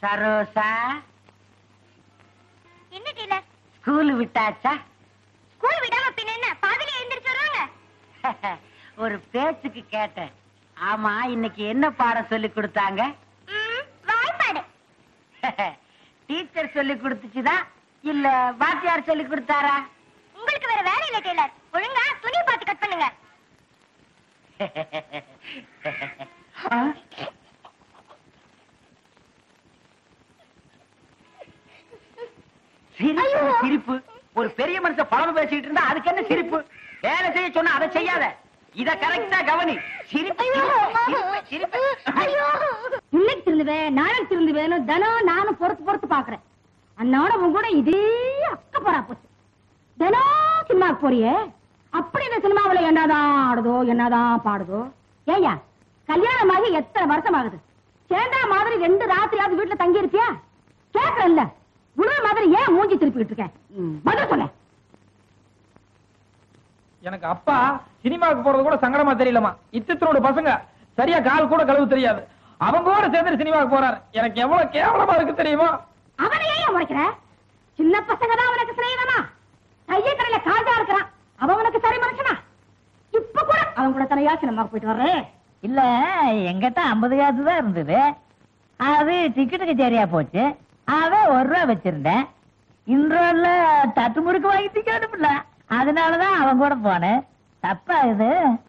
சரோசா என்ன dealer school விட்டாச்சா school விடாம பின்ன என்ன பாதியில எழுந்திரிச்சு வருவாங்க ஒரு பேச்சுக்கு கேட்டேன் ஆமா இன்னைக்கு என்ன பாடம் சொல்லி கொடுத்தாங்க ம், வாய்ப்பாடு டீச்சர் சொல்லி கொடுத்துச்சுதா இல்ல வாத்தியார் சொல்லி கொடுத்தாரா உங்களுக்கு வேற வேலை இல்ல டீலர் ஒழுங்கா துணி பார்த்து கட் பண்ணுங்க சிரிப்பு ஐயோ. சிரிப்பு ஒரு பெரிய மனுஷன் பழம் பேசிட்டு இருந்தா அதுக்கு என்ன சிரிப்பு வேலை செய்ய சொன்னா அதை செய்யாத இத கரெக்டா கவனி சிரிப்பு ஐயோ. சிரிப்பு, சிரிப்பு ஐயோ. இன்னைக்கு திருந்துவேன் நாளைக்கு திருந்துவேன் தினம் நானும் பொறுத்து பொறுத்து பாக்குறேன் அண்ணாட உன் கூட இதே அக்க போறா போச்சு தினம் சினிமாவுக்கு போறியே அப்படி இந்த சினிமாவுல என்னதான் ஆடுதோ என்னதான் பாடுதோ ஏய்யா கல்யாணமாகி எத்தனை வருஷம் ஆகுது சேர்ந்தா மாதிரி ரெண்டு ராத்திரியாவது வீட்டுல தங்கி இருப்பியா கேக்குறல்ல உணவு மாதிரி ஏன் மூஞ்சி திருப்பிக்கிட்டு இருக்கேன் பதில் சொல்ல எனக்கு அப்பா சினிமாவுக்கு போறது கூட சங்கடமா தெரியலமா இத்தனோட பசங்க சரியா கால் கூட கழுவு தெரியாது அவங்க கூட சேர்ந்து சினிமாவுக்கு போறாரு எனக்கு எவ்வளவு கேவலமா இருக்கு தெரியுமா அவனை ஏன் உடைக்கிற சின்ன பசங்க தான் அவனுக்கு சிநேகிதமா கைய கடையில காஜா இருக்கிறான் அவன் உனக்கு சரி மனுஷனா இப்ப கூட அவன் கூட தனியா சினிமாவுக்கு போயிட்டு வர்றேன் இல்ல எங்கிட்ட ஐம்பது காசு தான் இருந்தது அது டிக்கெட்டுக்கு சரியா போச்சு அவன் ஒரு ரூபா வச்சிருந்தேன் இன்றோல தட்டு முறுக்கு வாங்கி திக்க அனுப்பல அதனாலதான் அவன் கூட போனேன் தப்பா இது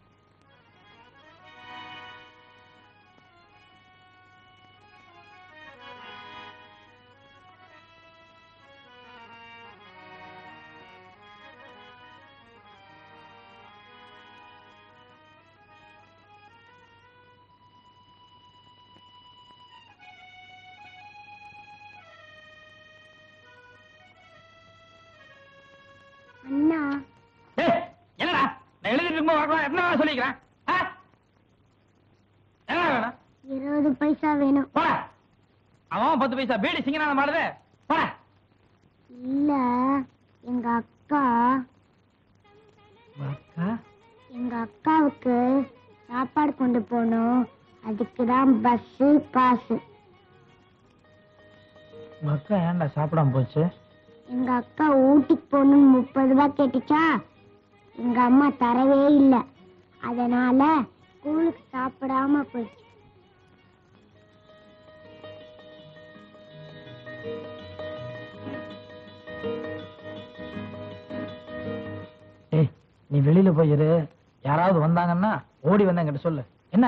அண்ணா ஏய், என்னடா நான் எழுதிட்டு இருக்கும்போது வரக்கூடாது என்ன வேணா சொல்லிக்கிறேன் ஆ? என்ன வேணும் இருபது பைசா வேணும் போட அவன் பத்து பைசா பீடி சிங்கனான மாடுது போட இல்ல எங்க அக்கா எங்க அக்காவுக்கு சாப்பாடு கொண்டு போகணும் அதுக்கு தான் பஸ் காசு மக்கா ஏன்டா சாப்பிடாம போச்சு எங்க அக்கா ஊட்டிக்கு போகணும்னு முப்பது ரூபாய் கேட்டுச்சா எங்க அம்மா தரவே இல்லை அதனால ஸ்கூலுக்கு சாப்பிடாம போயிடுச்சு ஏய் நீ வெளியில போயிரு யாராவது வந்தாங்கன்னா ஓடி வந்து என்கிட்ட சொல்லு என்ன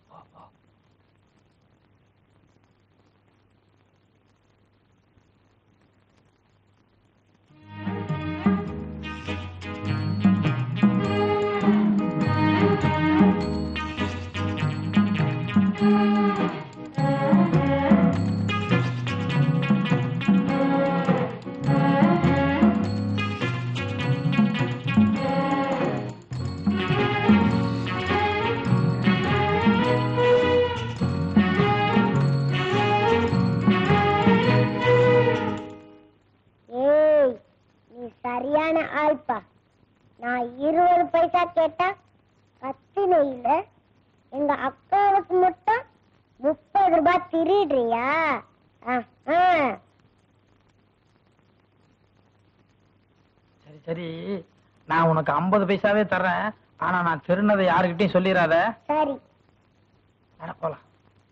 ஏய் நீ சரியான ஆள்பா நான் இருபது பைசா கேட்டா கத்தின இல்ல எங்க அக்காவுக்கு மட்டும் முப்பது ரூபாய் திருடுறியா ஆஹா. சரி சரி நான் உனக்கு ஐம்பது பைசாவே தர்றேன் ஆனா நான் திருநதை யாருக்கிட்டையும் சொல்லிடாத சரி அட போலாம்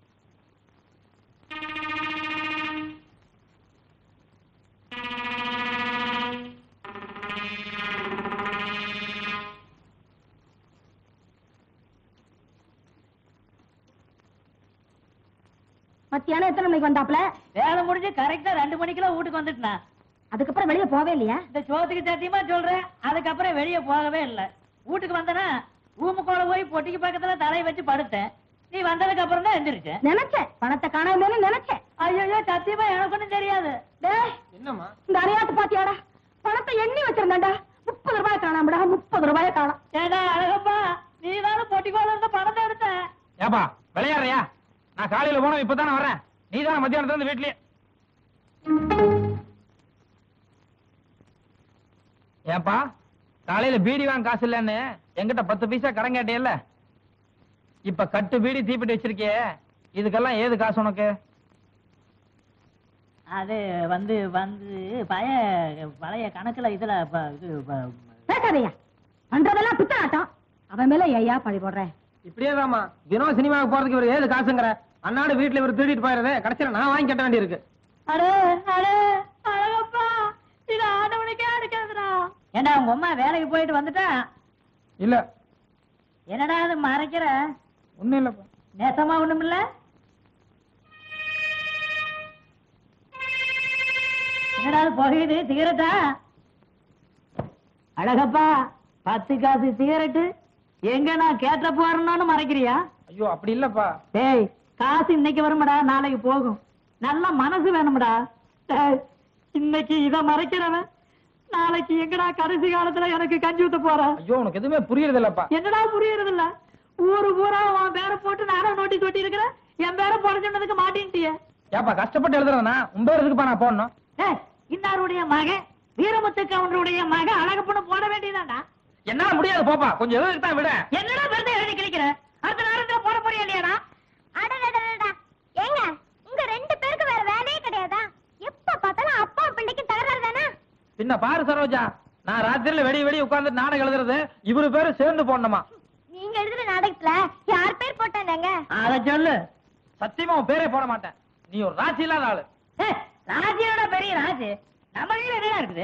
மத்தியானம் எத்தனை மணிக்கு வந்தாப்ல வேலை முடிஞ்சு கரெக்டா ரெண்டு மணிக்கெல்லாம் வீட்டுக்கு வந்துட்டேன் அதுக்கப்புறம் வெளியே போவே இல்லையா இந்த சோத்துக்கு சத்தியமா சொல்றேன் அதுக்கப்புறம் வெளியே போகவே இல்லை வீட்டுக்கு வந்தனா ரூமுக்குள்ள போய் பொட்டிக்கு பக்கத்துல தலையை வச்சு படுத்தேன் நீ வந்ததுக்கு அப்புறம் தான் எந்திரிச்சேன் நினைச்சேன் பணத்தை காணாமன்னு நினைச்சேன் ஐயோ சத்தியமா எனக்கு ஒண்ணும் தெரியாது டேய் என்னம்மா இந்த அரையாத்து பாத்தியாடா பணத்தை எண்ணி வச்சிருந்தாண்டா முப்பது ரூபாய் காணாமடா முப்பது ரூபாய காணாம் ஏடா அழகப்பா நீ தானே பொட்டிக்கோல இருந்த பணத்தை எடுத்த ஏப்பா விளையாடுறியா நான் காலையில போனோம் இப்பதானே வரேன் நீ தானே மத்தியானத்துல இருந்து வீட்லயே ஏப்பா காலையில பீடி வாங்க காசு இல்லன்னு என்கிட்ட பத்து பைசா கடன் கேட்டியல்ல இப்ப கட்டு பீடி தீப்பிட்டு வச்சிருக்கியே இதுக்கெல்லாம் ஏது காசு உனக்கு அது வந்து வந்து பழைய பழைய கணக்குல இதுல ப- இது ப- பேசாதையா பண்றதெல்லாம் பித்தலாட்டம் அவன் மேல ஐயா பழி போடுறேன் இப்படியே தாமா தினம் சினிமாவுக்கு போறதுக்கு இவர் ஏது காசுங்கிற அன்னாடு வீட்டுல இவர் திருடிட்டு போயிருது கடைசியில நான் வாங்கி கட்ட வேண்டியிருக்கு அடே அடே அழகப்பா இது ஆண்டவனுக்கே அடிக்காதுடா ஏண்டா உங்க அம்மா வேலைக்கு போயிட்டு வந்துட்டா இல்ல என்னடா அது மறைக்கிற ஒண்ணும் இல்லப்பா நேசமா ஒண்ணும் இல்ல என்னடா அது புகையுது சிகரெட்டா அழகப்பா பத்து காசு சிகரெட்டு எங்க நான் கேட்ட போறேன்னு மறைக்கிறியா ஐயோ அப்படி இல்லப்பா டேய் காசு இன்னைக்கு வரும்டா நாளைக்கு போகும் நல்ல மனசு வேணும்டா டேய் இன்னைக்கு இத மறைக்கிறவன் நாளைக்கு எங்கடா கடைசி காலத்துல எனக்கு கஞ்சி ஊத்த போற ஐயோ உனக்கு எதுவுமே புரியுறது இல்லப்பா என்னடா புரியறது இல்ல ஊரு பூரா உன் பேரை போட்டு நானும் நோட்டீஸ் ஒட்டி இருக்கிறேன் என் பேரை போட சொன்னதுக்கு மாட்டேன்ட்டிய ஏப்பா கஷ்டப்பட்டு எழுதுறதுனா உன் பேர் எதுக்குப்பா நான் போடணும் ஏய் இன்னாருடைய மகன் வீரமுத்து கவுண்டருடைய மகன் அழகப்பண்ண போட வேண்டியதாடா என்னால முடியாது போப்பா கொஞ்சம் எழுதுக்கு தான் விட என்னடா வெறுതെ எழுதி கிழிக்கிற அடுத்த நேரத்துல போட போறியா இல்லையாடா அடடடடடா. ஏங்க உங்க ரெண்டு பேருக்கு வேற வேலையே கிடையாதா எப்ப பார்த்தாலும் அப்பா பிள்ளைக்கு தகராறு தானே பின்ன பாரு சரோஜா நான் ராத்திரில வெடி வெடி உட்கார்ந்து நாடகம் எழுதுறது இவரு பேரு சேர்ந்து போடணுமா நீங்க எழுதுற நாடகத்துல யார் பேர் போட்டாங்க அத சொல்லு சத்தியமா உன் பேரே போட மாட்டேன் நீ ஒரு ராசி இல்லாத ஆளு ஏய், ராஜியோட பெரிய ராஜு நம்ம கையில என்ன இருக்குது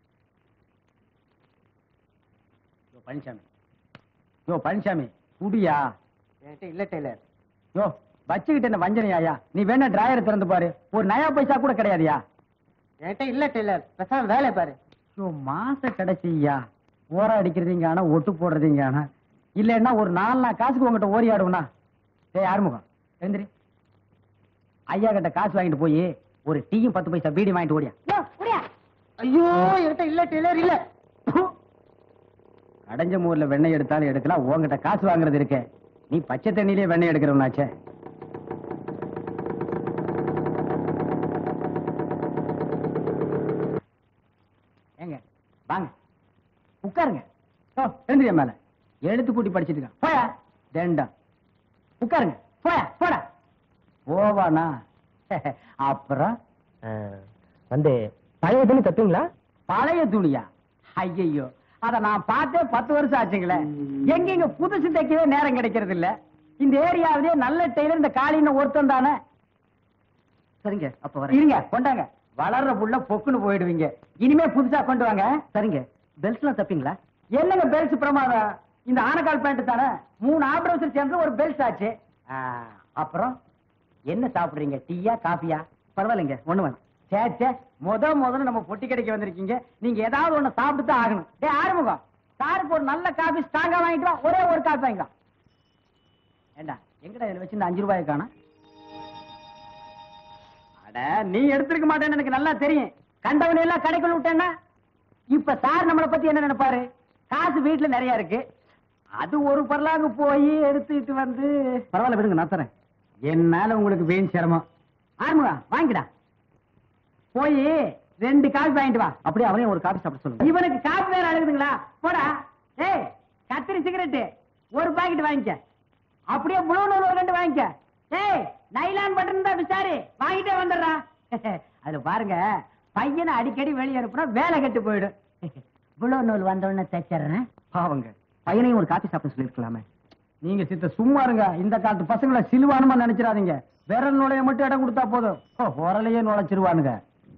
யோ பழனிசாமி யோ பழனிசாமி குடியா என்கிட்ட இல்ல டெய்லர் யோ வச்சுக்கிட்டு என்ன வஞ்சனையாயா நீ வேணா டிராயர் திறந்து பாரு ஒரு நயா பைசா கூட கிடையாதுயா என்கிட்ட இல்ல டெய்லர் பேசாம வேலை பாரு யோ மாச கடைசியா ஓர அடிக்கிறதீங்க ஆனா ஒட்டு போடுறதீங்க ஆனா இல்லன்னா ஒரு நாலு நாள் காசுக்கு உங்ககிட்ட ஓரி ஆடுவனா ஏய் ஆறுமுகம் எழுந்திரி ஐயா கிட்ட காசு வாங்கிட்டு போய் ஒரு டீயும் பத்து பைசா பீடி வாங்கிட்டு ஓடியா ஐயோ என்கிட்ட இல்ல டெய்லர் இல்ல அடைஞ்ச மூர்ல வெண்ணெய் எடுத்தாலும் எடுக்கலாம் உன்கிட்ட காசு வாங்குறது இருக்கே நீ பச்சை தண்ணியிலே வெண்ணெய் எடுக்கிறவனாச்சே ஏங்க வாங்க உட்காருங்க ஓ எழுந்திரியா மேல எழுத்து கூட்டி படிச்சிட்டு இருக்கான் போயா தண்டம் உட்காருங்க போயா போடா போவானா அப்புறம் வந்து பழைய துணி தப்பீங்களா பழைய துணியா ஐயையோ அத நான் பார்த்தே பத்து வருஷம் ஆச்சுங்களே எங்கெங்க புதுசு தைக்கவே நேரம் கிடைக்கிறது இல்ல இந்த ஏரியாவிலே நல்ல டெய்லர் இந்த காலின்னு ஒருத்தன் தானே சரிங்க அப்ப வர இருங்க கொண்டாங்க வளர்ற புள்ள பொக்குன்னு போயிடுவீங்க இனிமே புதுசா கொண்டு வாங்க சரிங்க பெல்ட்ஸ் எல்லாம் தப்பீங்களா என்னங்க பெல்ட்ஸ் பிரமாதம் இந்த ஆனக்கால் பேண்ட் தானே மூணு ஆப்ரவுசர் சேர்ந்து ஒரு பெல்ட் ஆச்சு ஆ, அப்புறம் என்ன சாப்பிடுறீங்க டீயா காஃபியா பரவாயில்லைங்க ஒண்ணு வேணாம் சே சே முத முதல்ல நம்ம பொட்டி கடைக்கு வந்திருக்கீங்க நீங்க ஏதாவது ஒண்ணு சாப்பிட்டு தான் ஆகணும் டே ஆறுமுகம் சாருக்கு ஒரு நல்ல காபி ஸ்ட்ராங்கா வாங்கிட்டு வா ஒரே ஒரு காபி வாங்கிக்கலாம் ஏண்டா எங்கடா இதுல வச்சு இந்த அஞ்சு ரூபாயை காணோம் அட நீ எடுத்திருக்க மாட்டேன்னு எனக்கு நல்லா தெரியும் கண்டவனை எல்லாம் கடைக்குள்ள விட்டேன்னா இப்ப சார் நம்மளை பத்தி என்ன நினைப்பாரு காசு வீட்டுல நிறைய இருக்கு அது ஒரு பரலாங்க போய் எடுத்துட்டு வந்து பரவாயில்ல விடுங்க நான் தரேன் என்னால உங்களுக்கு வீண் சிரமம் ஆறுமுகா வாங்கிடா போய் ரெண்டு காபி வாங்கிட்டு வா அப்படியே அவனையும் ஒரு காபி சாப்பிட சொல்லுங்க இவனுக்கு காபி வேற அழுகுதுங்களா போடா ஏய் கத்திரி சிகரெட்டு ஒரு பாக்கெட் வாங்கிக்க அப்படியே புளூ நூல் ஒரு ரெண்டு வாங்கிக்க ஏய் நைலான் பட்டன் தான் விசாரி வாங்கிட்டே வந்துடுறா அதுல பாருங்க பையனை அடிக்கடி வெளியே அனுப்புனா வேலை கெட்டு போயிடும் புளூ நூல் வந்த உடனே தைச்சிடுறேன் பாவங்க பையனையும் ஒரு காபி சாப்பிட சொல்லிருக்கலாமே நீங்க சித்த சும்மா இருங்க இந்த காலத்து பசங்களை சிலுவானுமா நினைச்சிடாதீங்க விரல் நுழைய மட்டும் இடம் கொடுத்தா போதும் ஓ, உரலையே நுழைச்சிருவானுங்க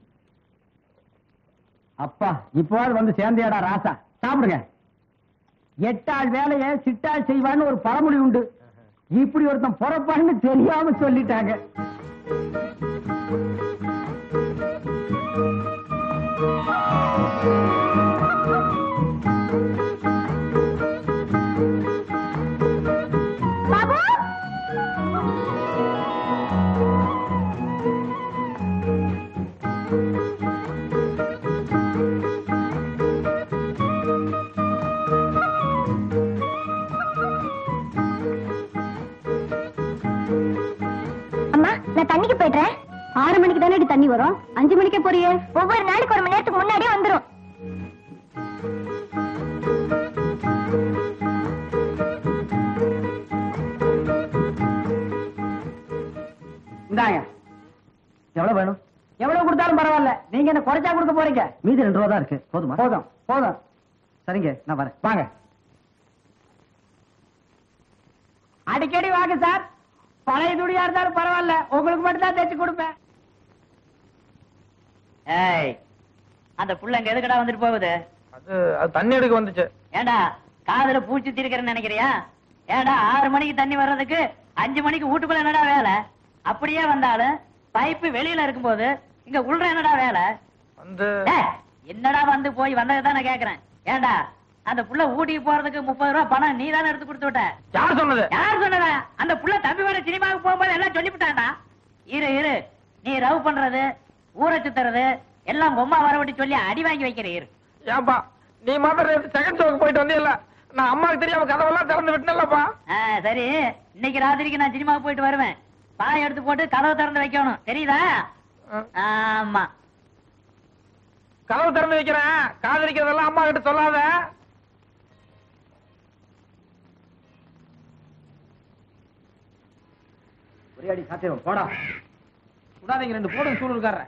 அப்பா இப்போது வந்து சேர்ந்தியாடா ராசா சாப்பிடுங்க எட்டாள் வேலையை சிட்டாள் செய்வான்னு ஒரு பழமொழி உண்டு இப்படி ஒருத்தன் பொறப்பான்னு தெரியாம சொல்லிட்டாங்க பாபு அம்மா நான் தண்ணிக்கு போயிடுறேன் ஆறு மணிக்கு தானே தண்ணி வரும் அஞ்சு மணிக்கே போறியே ஒவ்வொரு நாளைக்கு ஒரு மணி நேரத்துக்கு முன்னாடியே வந்துரும் இந்தாங்க எவ்வளவு வேணும் எவ்வளவு கொடுத்தா மீதி ரெண்டு ரூபா தான் இருக்கு போதுமா போதும் போதும் சரிங்க நான் வரேன் வாங்க அடிக்கடி வாங்க சார் பழைய துணியா இருந்தாலும் பரவாயில்ல உங்களுக்கு மட்டும் தான் தைச்சு கொடுப்பேன் ஏய் அந்த புள்ள அங்க எதுக்கடா வந்துட்டு போகுது அது அது தண்ணி எடுக்க வந்துச்சு ஏண்டா காதுல பூச்சி திருக்கிறேன்னு நினைக்கிறியா ஏண்டா ஆறு மணிக்கு தண்ணி வர்றதுக்கு அஞ்சு மணிக்கு வீட்டுக்குள்ள என்னடா வேலை அப்படியே வந்தாலும் பைப்பு வெளியில இருக்கும்போது இங்க உள்ள என்னடா வேலை வந்து டேய், என்னடா வந்து போய் வந்ததை நான் கேக்குறேன் ஏண்டா அந்த புள்ள ஊட்டிக்கு போறதுக்கு முப்பது ரூபா பணம் நீ தானே எடுத்து கொடுத்து விட்ட யார் சொன்னது யார் சொன்னதா அந்த புள்ள தம்பி வர சினிமாவுக்கு போகும்போது எல்லாம் சொல்லிவிட்டான்டா இரு இரு நீ ரவ் பண்றது ஊரை சுத்துறது எல்லாம் பொம்மா வரவட்டி சொல்லி அடி வாங்கி வைக்கிற இரு ஏன்பா நீ மாத்திரம் செகண்ட் ஷோக்கு போயிட்டு வந்தியல்ல நான் அம்மாவுக்கு தெரியாம கதவெல்லாம் திறந்து விட்டேன்லப்பா ஆ, சரி இன்னைக்கு ராத்திரிக்கு நான் சினிமாவுக்கு போயிட்டு வருவேன் பாய் எடுத்து போட்டு கதவை திறந்து வைக்கணும் தெரியுதா ஆமா கதவு திறந்து வைக்கிறேன் காதலிக்கிறதெல்லாம் அம்மா கிட்ட சொல்லாத ஒரே அடி சாத்திரம் போடா விடாதீங்க ரெண்டு போடுங்க சூழல்காரன்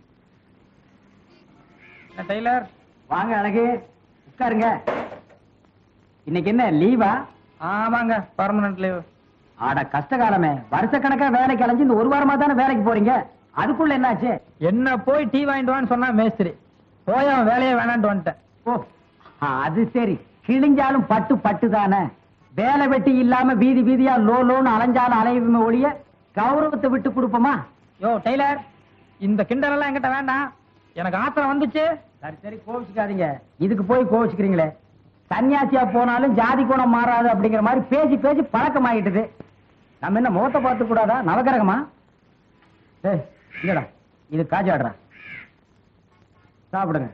என்ன டெய்லர் வாங்க அழகு உட்காருங்க இன்னைக்கு என்ன லீவா ஆமாங்க பர்மனன்ட் லீவ் ஆட கஷ்டகாலமே வருஷக்கணக்கா வேலைக்கு அலைஞ்சு இந்த ஒரு வாரமா தானே வேலைக்கு போறீங்க அதுக்குள்ள என்னாச்சு என்ன போய் டீ வாங்கிட்டு வான்னு சொன்னா மேஸ்திரி போய் அவன் வேலையே வேணான்ட்டு வந்துட்டேன் ஓ அது சரி கிழிஞ்சாலும் பட்டு பட்டு தானே வேலை வெட்டி இல்லாம வீதி வீதியா லோ லோன்னு அலைஞ்சாலும் அலையுமே ஒழிய கௌரவத்தை விட்டு கொடுப்போமா யோ டெய்லர் இந்த கிண்டல் எல்லாம் என்கிட்ட வேண்டாம் எனக்கு ஆத்திரம் வந்துச்சு சரி சரி கோவிச்சுக்காதீங்க இதுக்கு போய் கோவிச்சுக்கிறீங்களே சன்னியாசியா போனாலும் ஜாதி குணம் மாறாது அப்படிங்கிற மாதிரி பேசி பேசி பழக்கமாயிட்டுது நம்ம என்ன முகத்தை பார்த்து கூடாதா நவகிரகமா ஏய் இல்லடா இது காஜாடுறா சாப்பிடுங்க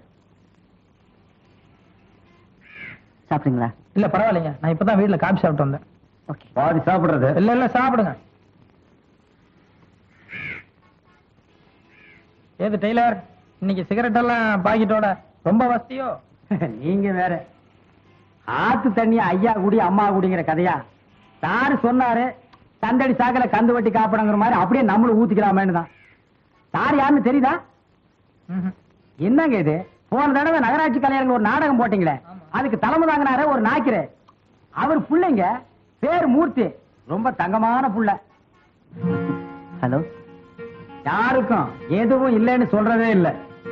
சாப்பிடுங்களா இல்ல பரவாயில்லைங்க நான் இப்பதான் வீட்டுல காபி சாப்பிட்டு வந்தேன் ஓகே பாதி சாப்பிடுறது இல்ல இல்ல சாப்பிடுங்க ஏது டெய்லர் இன்னைக்கு சிகரெட் எல்லாம் பாக்கெட்டோட ரொம்ப வசதியோ நீங்க வேற ஆத்து தண்ணி ஐயா குடி அம்மா குடிங்கிற கதையா சாரு சொன்னாரு தந்தடி சாக்கல கந்து வட்டி காப்பிடங்கிற மாதிரி அப்படியே நம்மளும் ஊத்திக்கலாமேன்னு தான் சார் யாருன்னு தெரியுதா ம்ஹும். என்னங்க இது போன தடவை நகராட்சி கலைஞர்கள் ஒரு நாடகம் போட்டீங்களே ஆமா. அதுக்கு தலைமை தாங்கினாரு ஒரு நாய்க்கிற அவர் புள்ளைங்க பேர் மூர்த்தி ரொம்ப தங்கமான புள்ள ஹலோ யாருக்கும் எதுவும் இல்லைன்னு சொல்றதே இல்ல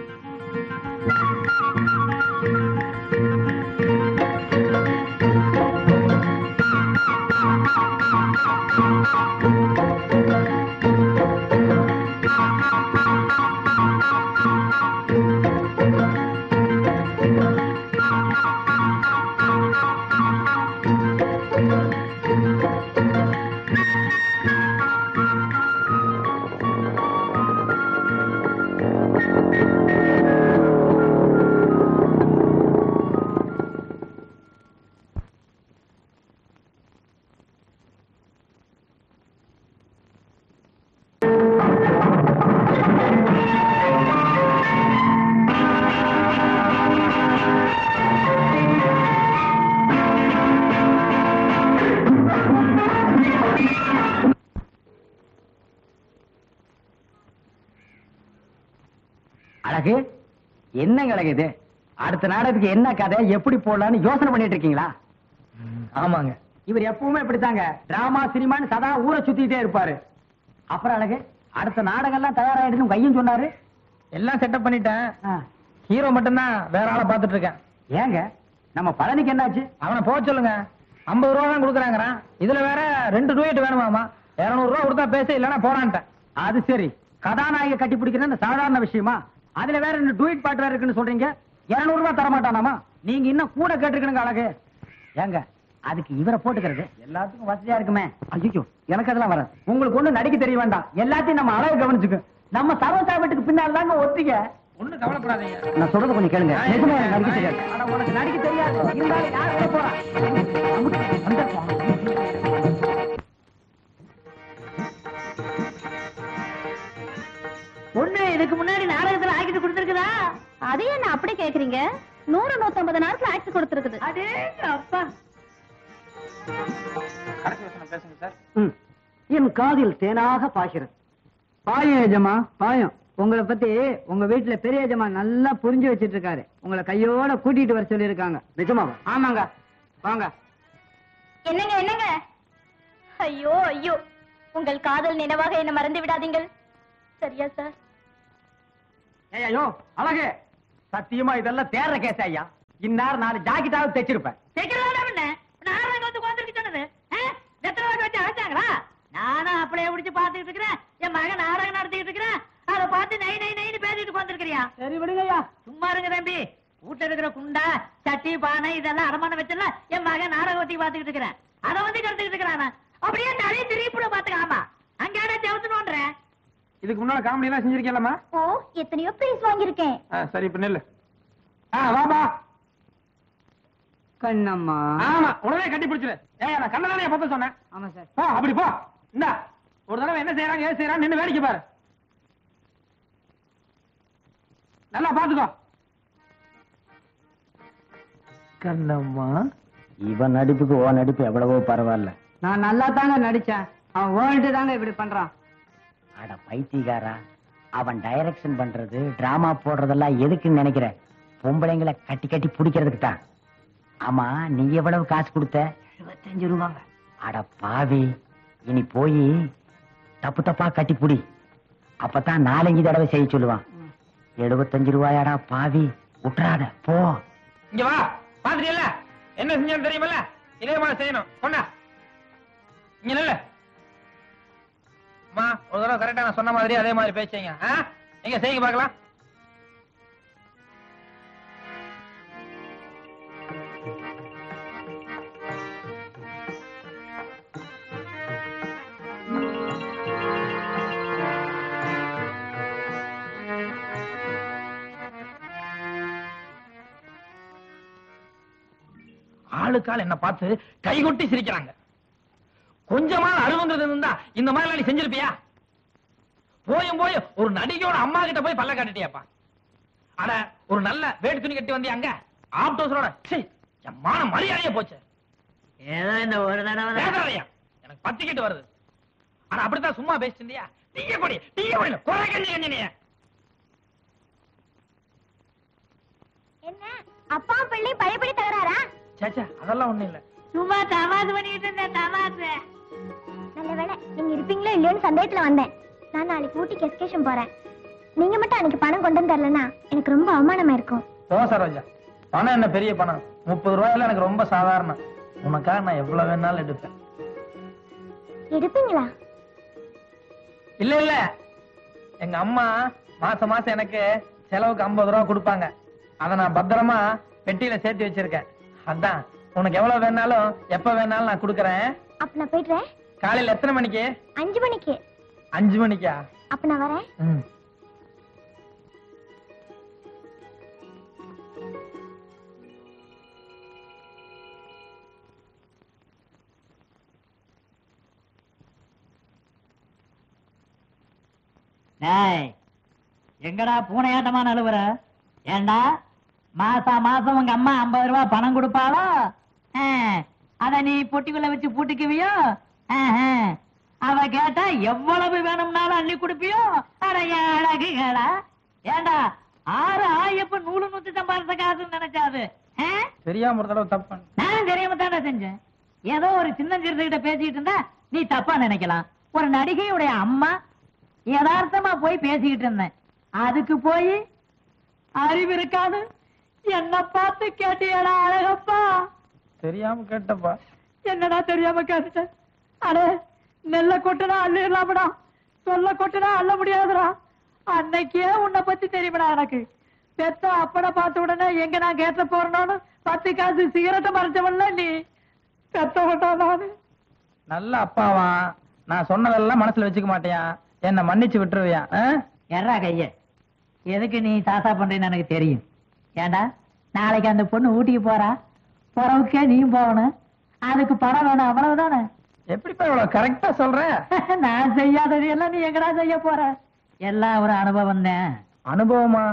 அழகு என்னங்க அழகு இது அடுத்த நாடகத்துக்கு என்ன கதை எப்படி போடலாம்னு யோசனை பண்ணிட்டு இருக்கீங்களா ஆமாங்க இவர் எப்பவுமே இப்படித்தாங்க டிராமா சினிமான்னு சதா ஊரை சுத்திட்டே இருப்பாரு அப்புறம் அழகு அடுத்த நாடகம் எல்லாம் தயாராயிடுன்னு உங்க ஐயன் சொன்னாரு எல்லாம் செட்டப் பண்ணிட்டேன் ஆ, ஹீரோ மட்டும்தான் வேற ஆளை பாத்துட்டு இருக்கேன் ஏங்க நம்ம பழனிக்கு என்னாச்சு அவனை போக சொல்லுங்க ஐம்பது ரூபா தான் கொடுக்குறாங்கிறான் இதுல வேற ரெண்டு டூயட் வேணுமாமா இருநூறு ரூபா கொடுத்தா பேச இல்லைன்னா போறான்ட்டேன் அது சரி கதாநாயக கட்டி பிடிக்கிறது சாதாரண விஷயமா அதுல வேற ரெண்டு டூயிட் பாட்டு வேற இருக்குன்னு சொல்றீங்க இருநூறு ரூபாய் தர மாட்டானாமா நீங்க இன்னும் கூட கேட்டுருக்கணுங்க அழகு ஏங்க அதுக்கு இவரை போட்டுக்கிறது எல்லாத்துக்கும் வசதியா இருக்குமே ஐயோ எனக்கு அதெல்லாம் வராது உங்களுக்கு ஒண்ணு நடிக்க தெரிய வேண்டாம் எல்லாத்தையும் நம்ம அழகு கவனிச்சுக்கு நம்ம சர்வசா வீட்டுக்கு பின்னால் தாங்க ஒத்திக்க ஒண்ணும் கவலைப்படாதீங்க நான் சொல்றது கொஞ்சம் கேளுங்க ஆ, நிஜமா ஆ, எனக்கு நடிக்க ஆ, தெரியாது ஆனா உனக்கு நடிக்க தெரியாது இருந்தாலும் யார் விட போறா வந்துருப்போம். பொண்ணு இதுக்கு முன்னாடி நாடகத்துல ஆக்கிட்டு கொடுத்துருக்குதா அதே என்ன அப்படி கேக்குறீங்க நூறு நூத்தம்பது நேரத்துல ஆக்ட் கொடுத்துருக்குது அதே அப்பா கடைசி வசனம் பேசுங்க சார் ம். என் காதில் தேனாக பாய்கிறது பாயம் எஜமா பாயம் உங்களை பத்தி உங்க வீட்டுல பெரிய ஜமா நல்லா புரிஞ்சு வச்சிட்டு இருக்காரு உங்களை கையோட கூட்டிட்டு வர சொல்லி இருக்காங்க நிஜமாவா ஆமாங்க வாங்க என்னங்க என்னங்க ஐயோ ஐயோ உங்கள் காதல் நினைவாக என்ன மறந்து விடாதீங்கள் சரியா சார் ஏய் ஐயோ அழகு சத்தியமா இதெல்லாம் தேர்ற கேஸ் ஐயா இந்நேரம் நாலு ஜாக்கெட்டாவது தைச்சிருப்பேன் கேட்கறதா என்ன நாடகம் வந்து உட்காந்துருக்கு சொன்னது எத்தனை வாட்டி வச்சு அழைச்சாங்களா நானும் அப்படியே பிடிச்சு பாத்துக்கிட்டு இருக்கிறேன் என் மகன் நாடகம் நடத்திக்கிட்டு இருக்கிறேன் அதை பார்த்து நை நை நைன்னு பேசிட்டு உட்காந்துருக்கிறியா சரி விடுங்க ஐயா சும்மா இருங்க தம்பி வீட்டுல இருக்கிற குண்டா சட்டி பானை இதெல்லாம் அடமானம் வச்சல என் மகன் நாடகத்தை பாத்துக்கிட்டு இருக்கிறேன் அதை வந்து கருத்துக்கிட்டு இருக்கிறான் அப்படியே தலையை திருப்பிட பாத்துக்காமா அங்கே செவத்துனோன்றேன் இதுக்கு முன்னால காமெடி எல்லாம் செஞ்சிருக்கேன்லம்மா ஓ எத்தனையோ பிரைஸ் வாங்கியிருக்கேன் ஆ, சரி இப்ப நெல்லு ஆ வாபா கண்ணம்மா ஆமா உடனே கட்டி பிடிச்சிரு ஏய் நான் கண்ணதானே பத்த சொன்னேன் ஆமா சார் போ அப்படி போ இந்தா ஒரு தடவை என்ன செய்யறாங்க ஏது செய்யறாங்க நின்னு வேடிக்கை பாரு நல்லா பாத்துக்கோ கண்ணம்மா இவன் நடிப்புக்கு ஓ நடிப்பு எவ்வளவோ பரவாயில்ல நான் நல்லா தாங்க நடிச்சேன் அவன் வேர்ல்டு தாங்க இப்படி பண்றான் அட பைத்தியக்காரா அவன் டைரக்ஷன் பண்றது டிராமா போடுறதெல்லாம் எதுக்குன்னு நினைக்கிற பொம்பளைங்களை கட்டி கட்டி பிடிக்கிறதுக்கு தான் ஆமா நீ எவ்வளவு காசு கொடுத்த இருபத்தஞ்சு ரூபாங்க அட பாவி இனி போய் தப்பு தப்பா கட்டி புடி அப்பதான் நாலஞ்சு தடவை செய்ய சொல்லுவான் எழுபத்தஞ்சு ரூபாயாடா பாவி விட்டுறாத போ இங்க வா பாத்துட்டியல்ல என்ன செஞ்சேன்னு தெரியுமல்ல இதே மாதிரி செய்யணும் கொண்டா இங்க நில்லு அம்மா ஒரு தடவை கரெக்டா நான் சொன்ன மாதிரி அதே மாதிரி பேசுங்க ஆ? எங்க செய்யுங்க பார்க்கலாம் ஆளுக்கால் என்ன பார்த்து கைகொட்டி சிரிக்கிறாங்க கொஞ்சமா அழுவுங்கிறது இருந்தா இந்த மாதிரி நீ செஞ்சிருப்பியா போயும் போய் ஒரு நடிகையோட அம்மா கிட்ட போய் பல்ல காட்டிட்டியாப்பா அட ஒரு நல்ல வேட்டு துணி கட்டி வந்தியா அங்க ஆப்டோஸரோட சீ, என் மான மரியாதையே போச்சு ஏதோ இந்த ஒரு தடவை பேசாதயா எனக்கு பத்திக்கிட்டு வருது ஆனா அப்படித்தான் சும்மா பேசிட்டு இருந்தியா டீய கொடி டீய கொடி குறை கஞ்சி கஞ்சினிய என்ன அப்பா பிள்ளை பழையபடி தகராறா சேச்சா அதெல்லாம் ஒண்ணும் இல்ல சும்மா தமாசு பண்ணிட்டு இருந்தேன் தமாசு நல்ல வேளை நீங்க இருப்பீங்களோ இல்லையோன்னு சந்தேகத்துல வந்தேன் நான் நாளைக்கு ஊட்டிக்கு எஸ்கேஷன் போறேன் நீங்க மட்டும் அன்னைக்கு பணம் கொண்டு வந்து தரலன்னா எனக்கு ரொம்ப அவமானமா இருக்கும் போ சரோஜா பணம் என்ன பெரிய பணம் முப்பது ரூபாயில எனக்கு ரொம்ப சாதாரணம் உனக்காக நான் எவ்வளவு வேணாலும் எடுப்பேன் எடுப்பீங்களா இல்ல இல்ல எங்க அம்மா மாசம் மாசம் எனக்கு செலவுக்கு 50 ரூபா கொடுப்பாங்க அத நான் பத்திரமா பெட்டியில சேர்த்து வச்சிருக்கேன் அதான் உனக்கு எவ்வளவு வேணாலும் எப்ப வேணாலும் நான் கொடுக்கறேன் அப்ப நான் போயிடுறேன் காலையில எத்தனை மணிக்கு அஞ்சு மணிக்கு அஞ்சு மணிக்கா அப்ப நான் வரேன் ம். டேய் எங்கடா பூனையாட்டமா நழுவுற ஏண்டா மாசா மாசம் உங்க அம்மா ஐம்பது ரூபாய் பணம் கொடுப்பாளோ ஆ, அத நீ பொட்டிக்குள்ள வச்சு பூட்டிக்குவியோ ஆஹா. அவ கேட்டா எவ்வளவு வேணும்னாலும் அள்ளி கொடுப்பியோ அட என் அழகுகளா ஏண்டா ஆறு ஆயப்ப நூறு நூத்தி சம்பாதிச்ச காசுன்னு நினைச்சாது ஆ? தெரியாம ஒரு தடவை தப்பு பண்ணேன். நான் தெரியாம தாண்டா செஞ்சேன் ஏதோ ஒரு சின்ன கிட்ட பேசிட்டு இருந்தா நீ தப்பா நினைக்கலாம் ஒரு நடிகையுடைய அம்மா யதார்த்தமா போய் பேசிக்கிட்டு இருந்தேன் அதுக்கு போய் அறிவு இருக்காது என்ன பார்த்து கேட்டியடா அழகப்பா தெரியாம கேட்டப்பா என்னடா தெரியாம கேட்டுட்டேன் அடே நெல்ல கொட்டுனா அள்ளிடலாமடா சொல்ல கொட்டுனா அள்ள முடியாதுடா அன்னைக்கே உன்னை பத்தி தெரியுமடா எனக்கு பெத்த அப்பனை பார்த்த உடனே எங்க நான் கேட்ட போறேன்னு பத்து காசு சிகரெட்டை மறைச்சவன்ல நீ பெத்தவட்டா நானு நல்ல அப்பாவா நான் சொன்னதெல்லாம் மனசுல வச்சுக்க மாட்டியா என்ன மன்னிச்சு விட்டுருவியா ஆ? எறா கைய எதுக்கு நீ தாத்தா பண்றேன்னு எனக்கு தெரியும் ஏண்டா நாளைக்கு அந்த பொண்ணு ஊட்டிக்கு போறா போறவுக்கே நீயும் போகணும் அதுக்கு பணம் வேணும் அவ்வளவுதானே எப்படிப்பா இவ்வளவு கரெக்டா சொல்ற நான் செய்யாதது எல்லாம் நீ எங்கடா செய்ய போற எல்லாம் ஒரு அனுபவம் தான் அனுபவமா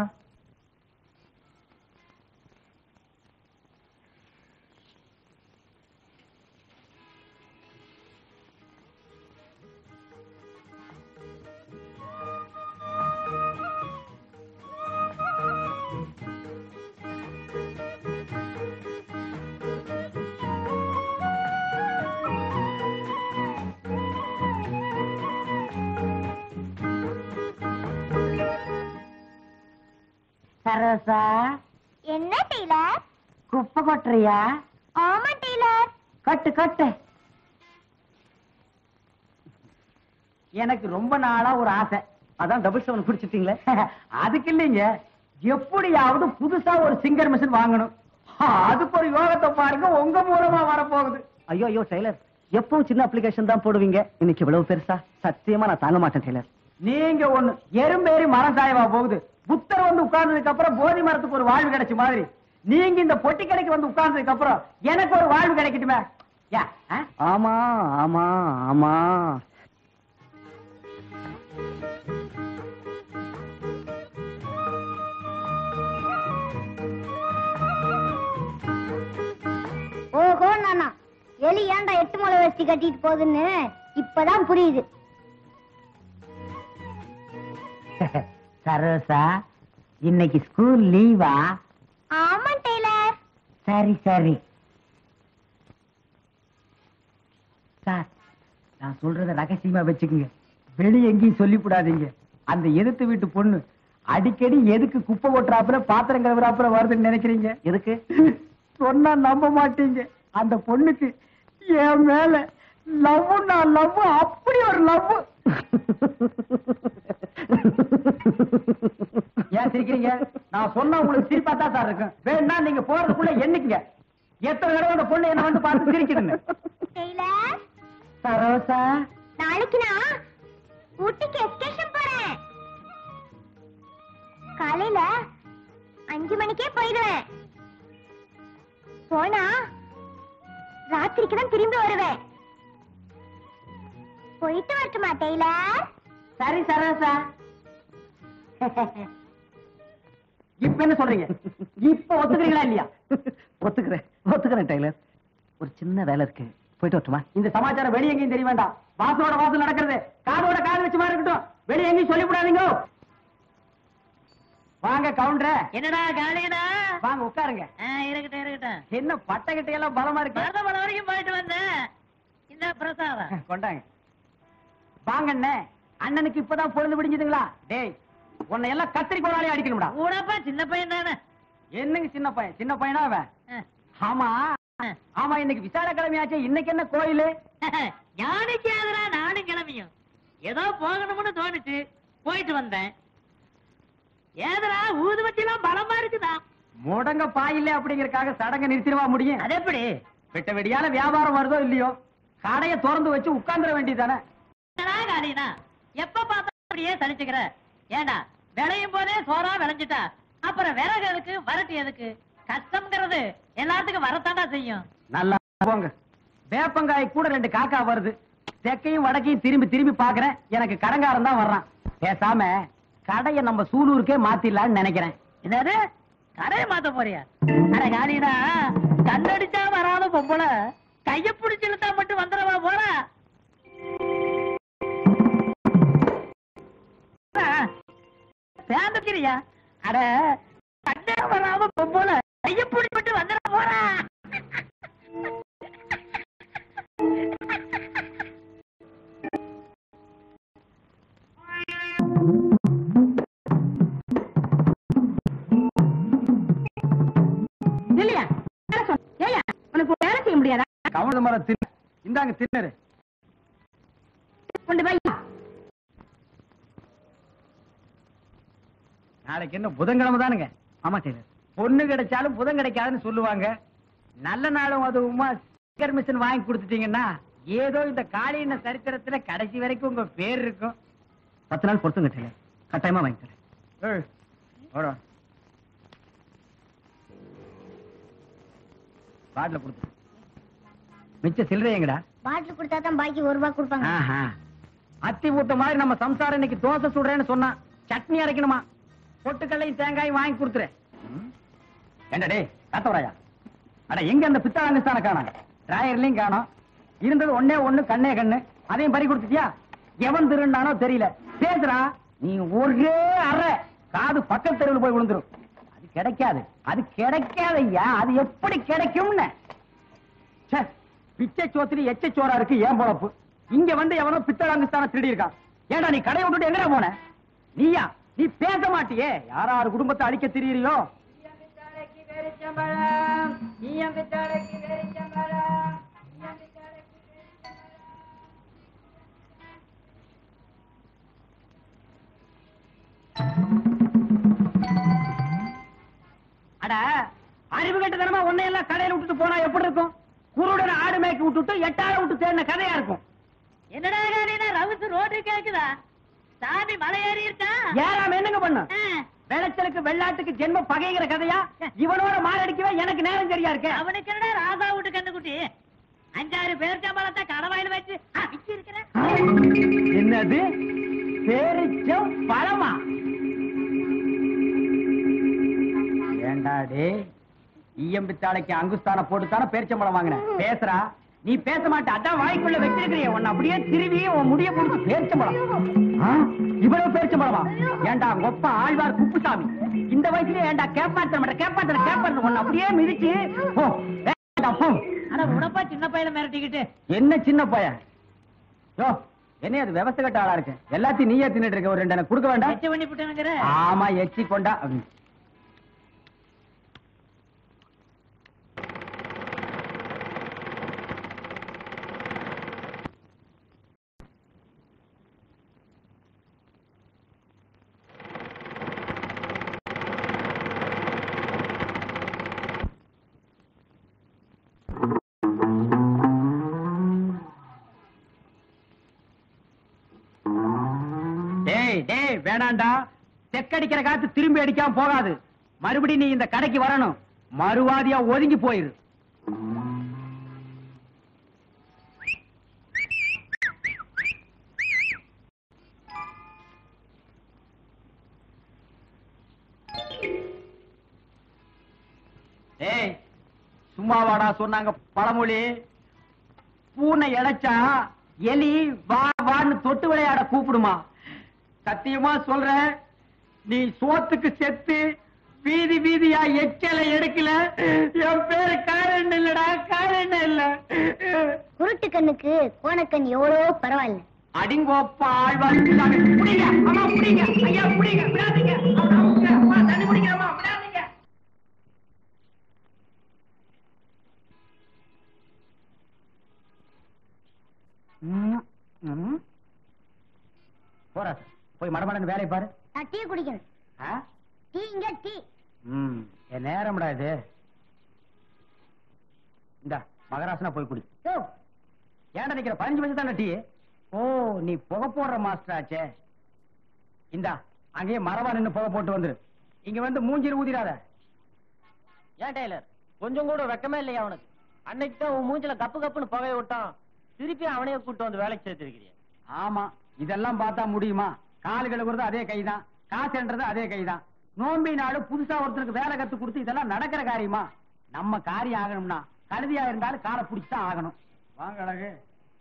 சரோசா என்ன டெய்லர் குப்பை கொட்டுறியா ஆமா டெய்லர் கட்டு கட்டு எனக்கு ரொம்ப நாளா ஒரு ஆசை அதான் டபுள் செவன் குடிச்சிட்டீங்களே அதுக்கு இல்லைங்க எப்படியாவது புதுசா ஒரு சிங்கர் மிஷின் வாங்கணும் அதுக்கு ஒரு யோகத்தை பாருங்க உங்க மூலமா வரப்போகுது ஐயோ ஐயோ டெய்லர் எப்பவும் சின்ன அப்ளிகேஷன் தான் போடுவீங்க இன்னைக்கு இவ்வளவு பெருசா சத்தியமா நான் தாங்க மாட்டேன் டெய்லர் நீங்க ஒண்ணு எறும்பேறி மரம் சாயவா போகுது புத்தர் வந்து உட்கார்ந்ததுக்கு அப்புறம் போதி மரத்துக்கு ஒரு வாழ்வு கிடைச்ச மாதிரி நீங்க இந்த பொட்டி கடைக்கு வந்து உட்கார்ந்ததுக்கு அப்புறம் எனக்கு ஒரு வாழ்வு கிடைக்கட்டுமே யா, ஆ? ஆமா ஆமா ஆமா ஓஹோ நானா எலி ஏன்டா எட்டு முளை வச்சு கட்டிட்டு போகுதுன்னு இப்பதான் புரியுது சரோசா இன்னைக்கு ஸ்கூல் லீவா ஆமா டெய்லர் சரி சரி சார் நான் சொல்றத ரகசியமா வச்சுக்கோங்க வெளிய எங்கேயும் சொல்லிவிடாதீங்க அந்த எதிர்த்து வீட்டு பொண்ணு அடிக்கடி எதுக்கு குப்பை கொட்டுறாப்புல பாத்திரம் கழுவுறாப்புல வருதுன்னு நினைக்கிறீங்க எதுக்கு சொன்னா நம்ப மாட்டீங்க அந்த பொண்ணுக்கு என் மேல லவ் நான் லவ் அப்படி ஒரு லவ் ஏன் சிரிக்கிறீங்க நான் சொன்னா உங்களுக்கு சிரிப்பா தான் சார் இருக்கும் வேணா நீங்க போறதுக்குள்ள என்னைக்குங்க எத்தனை தடவை அந்த பொண்ணு என்ன வந்து பார்த்து சிரிக்குதுங்க டெய்லர் சரோசா நாளைக்கு நான் ஊட்டிக்கு எஸ்கேஷன் போறேன் காலையில அஞ்சு மணிக்கே போயிடுவேன் போனா ராத்திரிக்கு தான் திரும்பி வருவேன் போயிட்டு வரட்டுமா டெய்லர் சரி சரோசா இப்ப என்ன சொல்றீங்க இப்ப ஒத்துக்கிறீங்களா இல்லையா ஒத்துக்கிறேன் ஒத்துக்கிறேன் டெய்லர் ஒரு சின்ன வேலை இருக்கு போயிட்டு வரட்டுமா இந்த சமாச்சாரம் வெளிய எங்கேயும் தெரிய வேண்டாம் வாசலோட வாசல் நடக்கிறது காதோட காது வச்சு மாதிரி இருக்கட்டும் வெளிய எங்கேயும் சொல்லிவிடாதீங்க வாங்க கவுண்டர என்னடா காளியடா வாங்க உட்காருங்க இருக்கட்டும் இருக்கட்டும் என்ன பட்டகிட்ட எல்லாம் பலமா இருக்கு மருதமலை வரைக்கும் போயிட்டு வந்தேன் இந்த பிரசாதம் கொண்டாங்க வாங்க அண்ணே அண்ணனுக்கு இப்பதான் பொழுது விடிஞ்சதுங்களா டேய் உன்னை எல்லாம் கத்திரி கோடாலே அடிக்கணும்டா கூடப்பா சின்ன பையன் தானே என்னங்க சின்ன பையன் சின்ன பையனா அவன் ஆமா ஆமா இன்னைக்கு விசால கிழமையாச்சே இன்னைக்கு என்ன கோயிலு ஞானிக்கு ஆதரா நானும் கிளம்பியும் ஏதோ போகணும்னு தோணுச்சு போயிட்டு வந்தேன் ஏதரா ஊதுவத்தி எல்லாம் பலமா இருக்குதா முடங்க பாயில்ல அப்படிங்கறக்காக சடங்க நிறுத்திடுவா முடியும் அது எப்படி வெட்ட வெடியால வியாபாரம் வருதோ இல்லையோ கடைய திறந்து வச்சு உட்கார்ந்துட வேண்டியதானே என்னடா காளினா எப்ப பார்த்தா அப்படியே சலிச்சுக்கிற ஏண்டா விளையும் போதே சோறா விளைஞ்சிட்டா அப்புறம் விறகு எதுக்கு வரட்டு எதுக்கு கஷ்டம்ங்கிறது எல்லாத்துக்கும் வரத்தாண்டா செய்யும் நல்லா போங்க வேப்பங்காய் கூட ரெண்டு காக்கா வருது தெற்கையும் வடக்கையும் திரும்பி திரும்பி பாக்குறேன் எனக்கு கடங்காரன் தான் வர்றான் பேசாம கடைய நம்ம சூலூருக்கே மாத்திடலாம்னு நினைக்கிறேன் என்னது கடையை மாத்த போறியா அட காளினா கண்ணடிச்சா வராத பொம்பளை கைய பிடிச்சு இழுத்தா மட்டும் வந்துடவா போற பேந்துக்கிறியா அட கண்ணே வராம பொம்பளை கைய பிடிச்சு மட்டும் வந்துட போறா இல்லையா வேலை சொன்ன- ஏய்யா, உனக்கு ஒரு வேலை செய்ய முடியாதா கவன மரம் தின்னு இந்தாங்க தின்னரு கொண்டு போய் நாளைக்கு என்ன புதன்கிழமை தானுங்க ஆமா டெய்லர் பொண்ணு கிடைச்சாலும் புதன் கிடைக்காதுன்னு சொல்லுவாங்க நல்ல நாளும் அதுவுமா ஸ்டிக்கர் மிஷின் வாங்கி கொடுத்துட்டீங்கன்னா ஏதோ இந்த காளியின சரித்திரத்துல கடைசி வரைக்கும் உங்க பேர் இருக்கும் பத்து நாள் பொறுத்துங்க டெய்லர் கட்டாயமா வாங்கி தரேன் ஏய், வாடா. பாட்டில கொடுத்து மிச்ச சில்லறையங்கடா பாட்டில் கொடுத்தா தான் பாக்கி ஒரு ரூபாய் கொடுப்பாங்க ஆஹா. அத்தி ஊத்த மாதிரி நம்ம சம்சாரம் இன்னைக்கு தோசை சுடுறேன்னு சொன்னா சட்னி அரைக்கணுமா பொட்டுக்கல்லையும் தேங்காயும் வாங்கி கொடுத்துரு ஏண்டா டேய் காத்தவராயா அட எங்க அந்த பித்தாளங்கஸ்தான காணோம் டிராயர்லயும் காணோம் இருந்தது ஒண்ணே ஒண்ணு கண்ணே கண்ணு அதையும் பறி கொடுத்துட்டியா எவன் திருண்டானோ தெரியல பேசுறா நீ ஒரே அறை காது பக்கத்து தெருவில் போய் விழுந்துரும் அது கிடைக்காது அது கிடைக்காதையா அது எப்படி கிடைக்கும்னு ச்சே, பிச்சை சோத்திரி எச்ச சோறா இருக்கு ஏன் பொழப்பு இங்க வந்து எவனோ பித்தளாங்குஸ்தான திருடி இருக்கான் ஏன்டா நீ கடையை விட்டுட்டு எங்கடா போன நீயா நீ பேச மாட்டியே யார் யார் குடும்பத்தை அழிக்க திரியறியோ அட அறிவு கட்டதனமா உன்னையெல்லாம் கடையில விட்டுட்டு போனா எப்படி இருக்கும் குருடன் ஆடு மேய்க்க விட்டுட்டு எட்டாட விட்டு தேடின கதையா இருக்கும் என்னடா காரியனா ரவுசு ரோடு கேக்குதா சாமி மலை ஏறி இருக்கா ஏறாம என்னங்க பண்ண ஆ, வெளச்சலுக்கு வெள்ளாட்டுக்கு ஜென்ம பகைங்கிற கதையா இவனோட மாரடிக்கவே எனக்கு நேரம் சரியா இருக்கு அவனுக்கு என்னடா ராசா விட்டு கண்டுக்குட்டி அஞ்சாறு பேர் சம்பளத்தை கடவாயில வச்சு அடிச்சு இருக்கிறேன் என்னது பேரிச்சம் பழமா ஏண்டாடே ஈயம்பித்தாளைக்கு அங்குஸ்தான போட்டுத்தானே பேரிச்சம்பழம் வாங்கினேன் பேசுறா நீ பேச மாட்ட அதான் வாய்க்குள்ள வச்சிருக்கிறிய உன்னை அப்படியே திருவி உன் முடிய புடிச்சு பேரிச்சம்பழம் ஆ? இவ்வளவு பேரிச்சம்பழமா ஏண்டா கொப்ப ஆழ்வார் குப்புசாமி இந்த வயசுலயே ஏண்டா கேப்பாத்தன மாட்ட கேப்பாத்தன கேப்பாத்தன உன்னை அப்படியே மிதிச்சு போ வேண்டாம், போ ஆனா உடப்பா சின்ன பையல மிரட்டிக்கிட்டு என்ன சின்ன பையன் யோ என்ன அது விவசாய கட்ட ஆளா இருக்கு எல்லாத்தையும் நீயே தின்னுட்டு இருக்க ஒரு ரெண்டு எனக்கு கொடுக்க வேண்டாம் எச்ச பண்ணி விட்டுனுங்கிற ஆமா எச்சி கொண்டா ம். டேய் டேய் வேணாண்டா தெக்கடிக்கிற காத்து திரும்பி அடிக்காம போகாது மறுபடியும் நீ இந்த கடைக்கு வரணும் மறுவாதியா ஒதுங்கி போயிரு ஏய் சும்மாவாடா சொன்னாங்க பழமொழி பூனை இழைச்சா எலி வா வான்னு தொட்டு விளையாட கூப்பிடுமா சத்தியமா சொல்றேன் நீ சோத்துக்கு செத்து வீதி வீதியா எச்சலை எடுக்கல என் பேரு காரணம் இல்லடா காரணம் இல்ல குருட்டு கண்ணுக்கு கோணக்கண் எவ்வளோ பரவாயில்ல அடிங்கோப்பா ஆழ்வார் பிள்ளாங்க. புடிங்க அம்மா புடிங்க ஐயா புடிங்க விடாதீங்க அவனை அமுக்குங்க. அம்மா தண்ணி குடிங்க அம்மா விடாதீங்க ம், ம். போடா சார். போய் மடமடன்னு வேலையை பாரு நான் டீ குடிக்கணும் ஆ? டீ இங்க டீ ம் என் நேரம்டா இது இந்த மகராசனா போய் குடி யோ ஏன்டா நிக்கிற பதினஞ்சு வயசு தானே டீ ஓ நீ புகை போடுற மாஸ்டர் ஆச்சே இந்தா அங்கேயே மரபா நின்னு புகை போட்டு வந்துரு இங்க வந்து மூஞ்சிரு ஊதிராத ஏன் டெய்லர் கொஞ்சம் கூட வெக்கமே இல்லையா அவனுக்கு அன்னைக்கு தான் உன் மூஞ்சில கப்பு கப்புன்னு புகைய விட்டான் திருப்பி அவனையே கூட்டு வந்து வேலைக்கு சேர்த்திருக்கிறீங்க ஆமா இதெல்லாம் பார்த்தா முடியுமா கால் கழுவுறது அதே கைதான் காசுன்றது அதே கைதான் நோம்பி நாடு புதுசா ஒருத்தருக்கு வேலை கத்து கொடுத்து இதெல்லாம் நடக்கிற காரியமா நம்ம காரியம் ஆகணும்னா கழுதியா இருந்தாலும் காலை பிடிச்சுதான் ஆகணும் வாங்க அழகு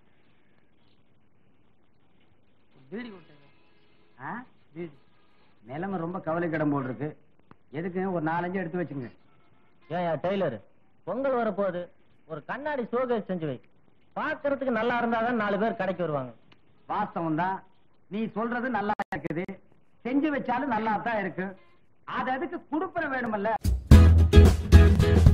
பீடி ஆ பீடி நிலைமை ரொம்ப கவலைக்கிடம் போல் இருக்கு எதுக்கு ஒரு நாலஞ்சு எடுத்து வச்சுங்க ஏன் டெய்லர் பொங்கல் வரப்போகுது ஒரு கண்ணாடி சோகேஸ் செஞ்சு வை பார்க்கறதுக்கு நல்லா இருந்தாதான் நாலு பேர் கடைக்கு வருவாங்க வாஸ்தவம் தான் நீ சொல்றது நல்லா இருக்குது செஞ்சு வச்சாலும் நல்லா தான் இருக்கு அது அதுக்கு குடுப்பன வேணுமல்ல